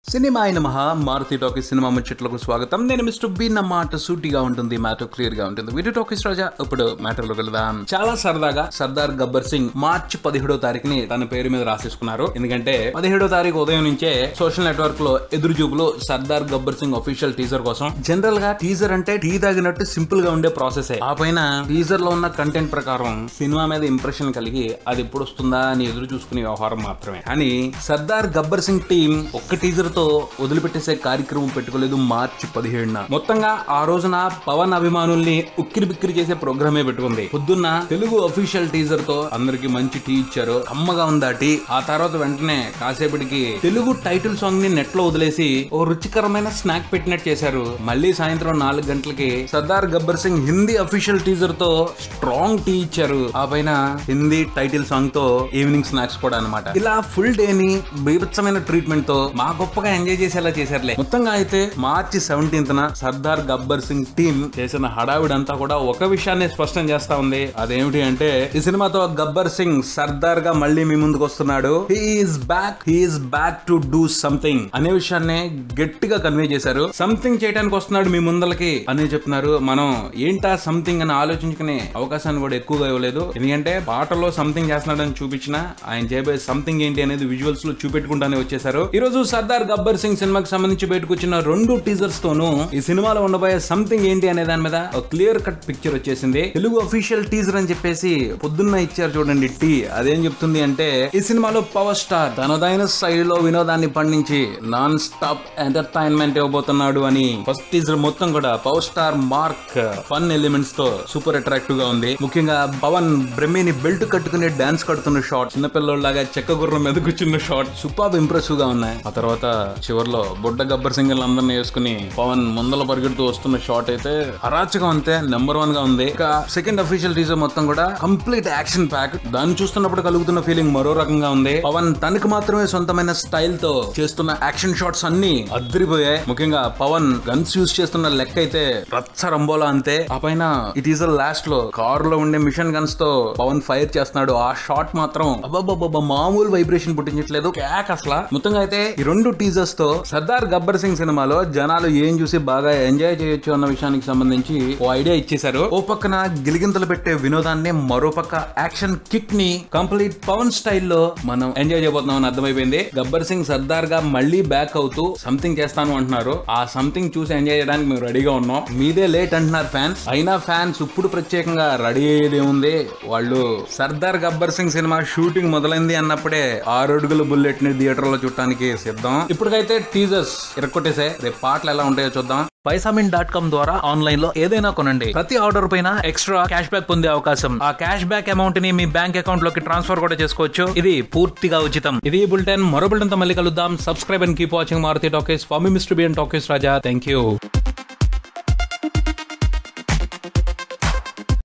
cinema అయిన మహా Maruti talkies cinema ముచ్చట్లకు స్వాగతం నేను మిస్టర్ బి నా మాట సూటిగా ఉంటుంది మ్యాటర్ క్లియర్ గా ఉంటుంది వీడియో టాకీస్ రాజా ఇప్పుడు మ్యాటర్ లో వెళ్దాం చాలా సరదాగా సర్దార్ గబ్బర్ సింగ్ మార్చి పదిహేడో తారీఖుని తన పేరు మీద రాసేసుకున్నారు ఎందుకంటే పదిహేడో తారీఖు ఉదయం నుంచే సోషల్ నెట్వర్క్ లో ఎదురు చూపులు సర్దార్ గబ్బర్ సింగ్ అఫీషియల్ టీజర్ కోసం జనరల్ గా టీజర్ అంటే టీ తాగినట్టు సింపుల్ గా ఉండే ప్రాసెస్ ఆ పైన టీజర్ లో ఉన్న కంటెంట్ ప్రకారం సినిమా మీద ఇంప్రెషన్ కలిగి అది ఎప్పుడు వస్తుందా అని ఎదురు చూసుకునే వ్యవహారం మాత్రమే కానీ సర్దార్ గబ్బర్ సింగ్ టీం ఒక్క టీజర్ తో వదిలిపెట్టేసే కార్యక్రమం పెట్టుకోలేదు మార్చి పదిహేడున మొత్తంగా ఆ రోజున పవన్ అభిమానుల్ని ఉక్కిరి బిక్కిరి చేసే ప్రోగ్రామే పెట్టుకుంది పొద్దున్న తెలుగు అఫీషియల్ టీజర్ తో అందరికి మంచి టీ ఇచ్చారు కమ్మగా ఉందా టీ ఆ తర్వాత వెంటనే కాసేపటికి తెలుగు టైటిల్ సాంగ్ ని నెట్ లో వదిలేసి ఓ రుచికరమైన స్నాక్ పెట్టినట్టు చేశారు మళ్ళీ సాయంత్రం నాలుగు గంటలకి సర్దార్ గబ్బర్ సింగ్ హిందీ అఫీషియల్ టీజర్ తో స్ట్రాంగ్ టీ ఇచ్చారు ఆ పైన హిందీ టైటిల్ సాంగ్ తో ఈవినింగ్ స్నాక్స్ కూడా అనమాట ఇలా ఫుల్ డే ని బీభత్సమైన ట్రీట్మెంట్ తో మా గొప్పగా ఎంజాయ్ చేసేలా చేశారులే మొత్తంగా అయితే మార్చి సెవెంటీన్త్ న సర్దార్ గబ్బర్ సింగ్ టీం చేసిన హడావిడంతా కూడా ఒక విషయాన్ని స్పష్టం చేస్తా ఉంది అదేమిటి అంటే ఈ సినిమాతో గబ్బర్ సింగ్ సర్దార్ గా మళ్ళీ మీ ముందుకు వస్తున్నాడు he's back he's back to do something అనే విషయాన్ని గట్టిగా కన్వే చేశారు సంథింగ్ చేయడానికి వస్తున్నాడు మీ ముందలకి అని చెప్తున్నారు మనం ఏంటా సంథింగ్ అని ఆలోచించుకునే అవకాశాన్ని కూడా ఎక్కువగా ఇవ్వలేదు ఎందుకంటే పాటలో సంథింగ్ చేస్తున్నాడని చూపించిన ఆయన చేయబోయే సంథింగ్ ఏంటి అనేది విజువల్స్ లో చూపెట్టుకుంటానే వచ్చేసారు ఈ రోజు సర్దార్ గబ్బర్ సింగ్ సినిమాకి సంబంధించి బయటకొచ్చిన రెండు టీజర్స్ తోనూ ఈ సినిమాలో ఉండబోయే సంథింగ్ ఏంటి అనే దాని మీద ఒక క్లియర్ కట్ పిక్చర్ వచ్చేసింది తెలుగు అఫీషియల్ టీజర్ అని చెప్పేసి పొద్దున్న ఇచ్చారు చూడండి టీ అదేం చెప్తుంది అంటే ఈ సినిమాలో పవర్ స్టార్ తనదైన శైలిలో వినోదాన్ని పండించి నాన్ స్టాప్ ఎంటర్టైన్మెంట్ ఇవ్వబోతున్నాడు అని ఫస్ట్ టీజర్ మొత్తం కూడా power star mark fun elements తో సూపర్ అట్రాక్టివ్ గా ఉంది ముఖ్యంగా పవన్ బ్రహ్మిని బెల్ట్ కట్టుకుని డాన్స్ కడుతున్న షాట్ చిన్నపిల్లలాగా చెక్క గుర్రం మీద కూర్చున్న షాట్ సూపర్ ఇంప్రెసివ్ గా ఉన్నాయి ఆ తర్వాత చివరిలో బుడ్డ గబ్బర్ సింగల్ అందరినీ వేసుకుని పవన్ ముందల పరిగెడుతూ వస్తున్న షాట్ అయితే అరాచకం అంతే నెంబర్ వన్ గా ఉంది ఇక సెకండ్ అఫీషియల్ టీజర్ మొత్తం కూడా కంప్లీట్ యాక్షన్ ప్యాక్ దాన్ని చూస్తున్నప్పుడు కలుగుతున్న ఫీలింగ్ మరో రకంగా ఉంది పవన్ తనకు మాత్రమే సొంతమైన స్టైల్ తో చేస్తున్న యాక్షన్ షాట్స్ అన్ని అద్దరిపోయాయి ముఖ్యంగా పవన్ గన్స్ యూస్ చేస్తున్న లెక్క అయితే రచ్చ రంబోలా అంతే ఆ పైన ఈ టీజర్ లాస్ట్ లో కార్ లో ఉండే మిషన్ గన్స్ తో పవన్ ఫైర్ చేస్తున్నాడు ఆ షాట్ మాత్రం అబ్బాబ్బాబ్బా మామూలు వైబ్రేషన్ పుట్టించట్లేదు క్యాక్ అసలు మొత్తంగా అయితే ఈ రెండు టీజర్స్ తో సర్దార్ గబ్బర్ సింగ్ సినిమాలో జనాలు ఏం చూసి బాగా ఎంజాయ్ చేయొచ్చు అన్న విషయానికి సంబంధించి ఓ ఐడియా ఇచ్చేశారు ఓ పక్కన గిలిగింతలు పెట్టే వినోదాన్ని మరో పక్క యాక్షన్ కిక్ ని కంప్లీట్ పవన్ స్టైల్లో మనం ఎంజాయ్ చేయబోతున్నాం అని అర్థమైపోయింది గబ్బర్ సింగ్ సర్దార్ గా మళ్ళీ బ్యాక్ అవుతూ సంథింగ్ చేస్తాను అంటున్నారు ఆ సంథింగ్ చూసి ఎంజాయ్ చేయడానికి మేము రెడీగా ఉన్నాం మీదే లేట్ అంటున్నారు ఫ్యాన్స్ అయినా ఫ్యాన్స్ ఇప్పుడు ప్రత్యేకంగా రెడీ అయ్యేది ఉంది వాళ్ళు సర్దార్ గబ్బర్ సింగ్ సినిమా షూటింగ్ మొదలైంది అన్నప్పుడే ఆరు అడుగుల బుల్లెట్ ని థియేటర్ లో చూడటానికి సిద్ధం ఇప్పటికైతే టీజర్స్ ఇరక్కొట్టేసే రేపు పాటలు ఎలా ఉంటాయో చూద్దాం పైసామిన్ డాట్ కామ్ ద్వారా ఆన్లైన్ లో ఏదైనా కొనండి ప్రతి ఆర్డర్ పైన ఎక్స్ట్రా క్యాష్ బ్యాక్ పొందే అవకాశం ఆ క్యాష్ బ్యాక్ అమౌంట్ ని మీ బ్యాంక్ అకౌంట్ లోకి ట్రాన్స్ఫర్ కూడా చేసుకోవచ్చు ఇది పూర్తిగా ఉచితం ఇది బులెటిన్ మరో బులెటిన్ తో మళ్ళీ కలుద్దాం subscribe and keep watching Maruthi talkies ఫార్మి mister BN talkies Raja thank you